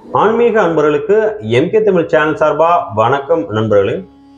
ஆன்மீக அன்பர்களுக்கு MK Tamil channel சார்பா வணக்கம் நண்பர்களே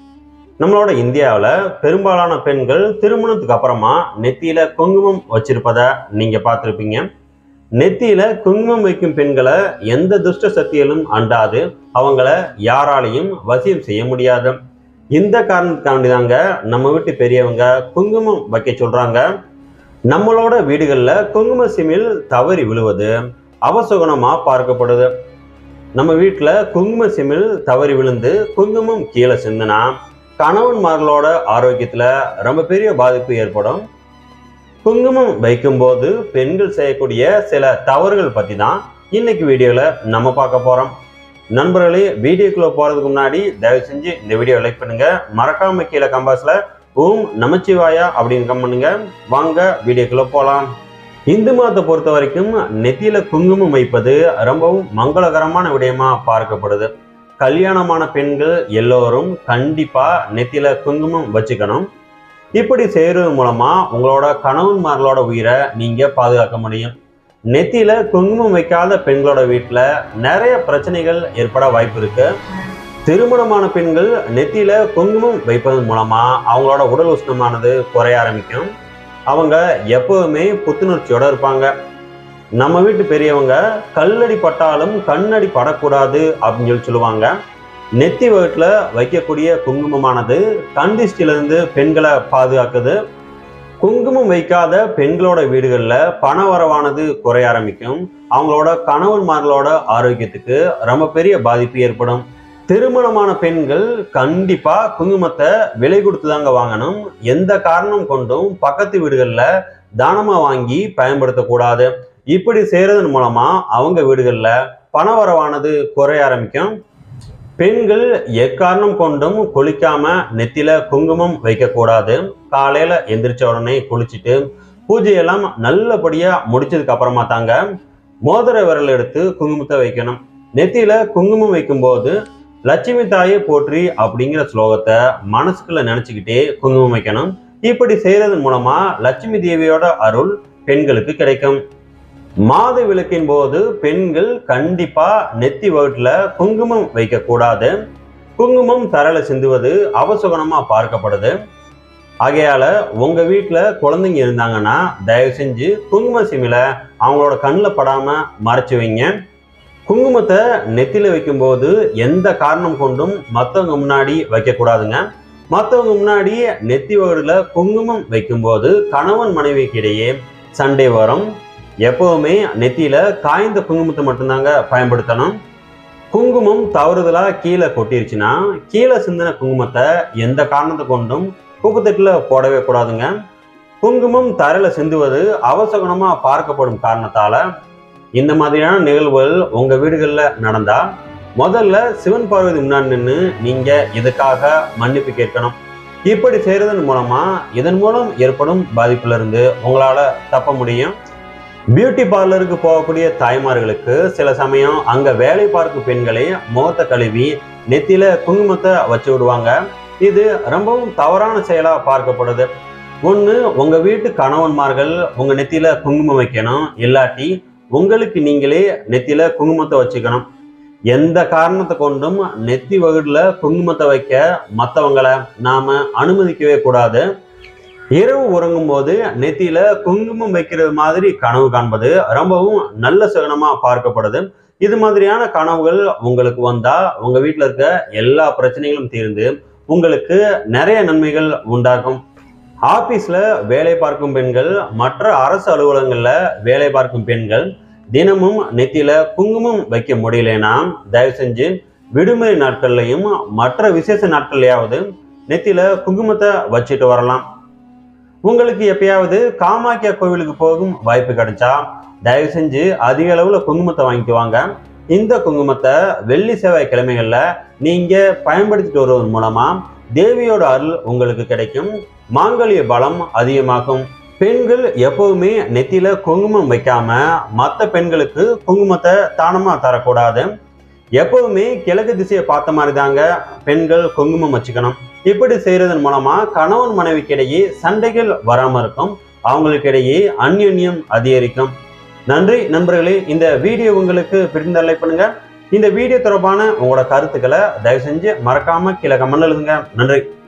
நம்மளோட இந்தியாவில் பெரும்பாலான பெண்கள் திருமணத்துக்கு அப்புறமா நெத்தியில குங்குமம் வச்சிருப்பதை நீங்க பார்த்துருப்பீங்க நெத்தியில குங்குமம் வைக்கும் பெண்களை எந்த துஷ்ட சக்திகளும் அண்டாது அவங்கள யாராலையும் வசியம் செய்ய முடியாது இந்த காரணத்துக்காண்டி தாங்க நம்ம வீட்டு பெரியவங்க குங்குமம் வைக்க சொல்றாங்க நம்மளோட வீடுகளில் குங்கும சிமிழ் தவறி விழுவது அவசகுணமா பார்க்கப்படுது நம்ம வீட்டில் குங்கும சிமிழ் தவறி விழுந்து குங்குமம் கீழே சிந்தினா கணவன்மார்களோட ஆரோக்கியத்தில் ரொம்ப பெரிய பாதிப்பு ஏற்படும் குங்குமம் வைக்கும்போது பெண்கள் செய்யக்கூடிய சில தவறுகள் பற்றி தான் இன்னைக்கு வீடியோவில் நம்ம பார்க்க போகிறோம் நண்பர்களே வீடியோக்குள்ளே போகிறதுக்கு முன்னாடி தயவு செஞ்சு இந்த வீடியோ லைக் பண்ணுங்க மறக்காம கீழே கம்பாஸில் ஓம் நமச்சிவாயா அப்படின்னு கம் பண்ணுங்க வாங்க வீடியோக்குள்ளே போகலாம் இந்து மதத்தை பொறுத்த வரைக்கும் நெத்தியில குங்குமம் வைப்பது ரொம்பவும் மங்களகரமான விடயமா பார்க்கப்படுது கல்யாணமான பெண்கள் எல்லோரும் கண்டிப்பா நெத்தியில குங்குமம் வச்சுக்கணும் இப்படி செய்யறது மூலமா உங்களோட கணவன்மார்களோட உயிரை நீங்க பாதுகாக்க முடியும் நெத்தியில குங்குமம் வைக்காத பெண்களோட வீட்டில் நிறைய பிரச்சனைகள் ஏற்பட வாய்ப்பு இருக்கு திருமணமான பெண்கள் நெத்தியில குங்குமம் வைப்பதன் மூலமா அவங்களோட உடல் உஷ்ணமானது குறைய ஆரம்பிக்கும் அவங்க எப்பவுமே புத்துணர்ச்சியோட இருப்பாங்க நம்ம வீட்டு பெரியவங்க கல்லடி பட்டாலும் கண்ணடி படக்கூடாது அப்படின்னு சொல்லி சொல்லுவாங்க நெத்தி வகுட்டில் வைக்கக்கூடிய குங்குமமானது கண்டிஸ்டிலிருந்து பெண்களை பாதுகாக்குது குங்குமம் வைக்காத பெண்களோட வீடுகளில் பண வரவானது குறைய ஆரம்பிக்கும் அவங்களோட கணவன்மார்களோட ஆரோக்கியத்துக்கு ரொம்ப பெரிய பாதிப்பு ஏற்படும் திருமணமான பெண்கள் கண்டிப்பா குங்குமத்தை விலை கொடுத்து தாங்க வாங்கணும் எந்த காரணம் கொண்டும் பக்கத்து வீடுகளில் தானமா வாங்கி பயன்படுத்தக்கூடாது இப்படி செய்யறதன் மூலமா அவங்க வீடுகளில் பணவரவானது குறைய ஆரம்பிக்கும் பெண்கள் எக்காரணம் கொண்டும் குளிக்காம நெத்தில குங்குமம் வைக்கக்கூடாது காலையில எந்திரிச்ச உடனே குளிச்சுட்டு பூஜையெல்லாம் நல்லபடியா முடிச்சதுக்கு அப்புறமா தாங்க மோதிர விரல் எடுத்து குங்குமத்தை வைக்கணும் நெத்தியில குங்குமம் வைக்கும்போது லட்சுமி தாயே போற்றி அப்படிங்கிற ஸ்லோகத்தை மனசுக்குள்ள நினைச்சுக்கிட்டே குங்குமம் வைக்கணும் இப்படி செய்யறதன் மூலமா லட்சுமி தேவியோட அருள் பெண்களுக்கு கிடைக்கும் மாத விளக்கின் போது பெண்கள் கண்டிப்பா நெத்தி வகுட்டுல குங்குமம் வைக்க கூடாது குங்குமம் தரையில சிந்துவது அவசகுணமா பார்க்கப்படுது ஆகையால உங்க வீட்டுல குழந்தைங்க இருந்தாங்கன்னா தயவு செஞ்சு குங்கும சிமில அவங்களோட கண்ணில் படாம மறைச்சு வைங்க குங்குமத்தை நெத்தியில வைக்கும்போது எந்த காரணம் கொண்டும் மற்றவங்க முன்னாடி வைக்கக்கூடாதுங்க மற்றவங்க முன்னாடி நெத்தி வகுடுல குங்குமம் வைக்கும்போது கணவன் மனைவிக்கு இடையே சண்டை வரும் எப்பவுமே நெத்தியில காய்ந்த குங்குமத்தை மட்டும்தாங்க பயன்படுத்தணும் குங்குமம் தவறுதலா கீழே கொட்டிருச்சுன்னா கீழே சிந்தின குங்குமத்தை எந்த காரணத்தை கொண்டும் குப்பத்தட்டுல போடவே கூடாதுங்க குங்குமம் தரையில சிந்துவது அவசகுணமா பார்க்கப்படும் காரணத்தால இந்த மாதிரியான நிகழ்வுகள் உங்க வீடுகளில் நடந்தா முதல்ல சிவன் பார்வதி முன்னாடி நின்று நீங்க இதுக்காக மன்னிப்பு கேட்கணும் இப்படி செய்யறதன் மூலமா இதன் மூலம் ஏற்படும் பாதிப்புல இருந்து உங்களால தப்ப முடியும் பியூட்டி பார்லருக்கு போகக்கூடிய தாய்மார்களுக்கு சில சமயம் அங்க வேலை பார்க்கும் பெண்களே முகத்தை கழுவி நெத்தியில குங்குமத்தை வச்சு விடுவாங்க இது ரொம்பவும் தவறான செயலா பார்க்கப்படுது ஒன்று உங்க வீட்டு கணவன்மார்கள் உங்க நெத்தியில குங்குமம் வைக்கணும் இல்லாட்டி உங்களுக்கு நீங்களே நெத்தியில குங்குமத்தை வச்சுக்கணும் எந்த காரணத்தை கொண்டும் நெத்தி வகுடுல குங்குமத்தை வைக்க மற்றவங்களை நாம அனுமதிக்கவே கூடாது இரவு உறங்கும் போது நெத்தியில குங்குமம் வைக்கிறது மாதிரி கனவு காண்பது ரொம்பவும் நல்ல சகுனமா பார்க்கப்படுது இது மாதிரியான கனவுகள் உங்களுக்கு வந்தா உங்க வீட்டில் இருக்க எல்லா பிரச்சனைகளும் தீர்ந்து உங்களுக்கு நிறைய நன்மைகள் உண்டாகும் ஆபீஸ்ல வேலை பார்க்கும் பெண்கள் மற்ற அரசு அலுவலகங்கள்ல வேலை பார்க்கும் பெண்கள் தினமும் நெத்தியில குங்குமம் வைக்க முடியலனா தயவு செஞ்சு விடுமுறை நாட்கள்லையும் மற்ற விசேஷ நாட்கள்லையாவது நெத்தியில குங்குமத்தை வச்சுட்டு வரலாம் உங்களுக்கு எப்பயாவது காமாக்கியா கோவிலுக்கு போகும் வாய்ப்பு கிடைச்சா தயவு செஞ்சு அதிக அளவுல குங்குமத்தை வாங்கிட்டு வாங்க இந்த குங்குமத்தை வெள்ளி செவ்வாய் கிழமைகள்ல நீங்க பயன்படுத்திட்டு வருவதன் மூலமா தேவியோட அருள் உங்களுக்கு கிடைக்கும் மாங்கல்ய பலம் அதிகமாகும் பெண்கள் எப்பவுமே நெத்தியில குங்குமம் வைக்காம மற்ற பெண்களுக்கு குங்குமத்தை தானமா தரக்கூடாது எப்பவுமே கிழக்கு திசையை பார்த்த மாதிரி தாங்க பெண்கள் குங்குமம் வச்சுக்கணும் இப்படி செய்யறதன் மூலமா கணவன் மனைவிக்கு இடையே சண்டைகள் வராம இருக்கும் அவங்களுக்கு இடையே அந்யோன்யம் அதிகரிக்கும் நன்றி நண்பர்களே இந்த வீடியோ உங்களுக்கு பிடிந்த லைக் பண்ணுங்க இந்த வீடியோ தொடர்பான உங்களோட கருத்துக்களை தயவு செஞ்சு மறக்காம கீழே கமெண்ட் எழுதுங்க நன்றி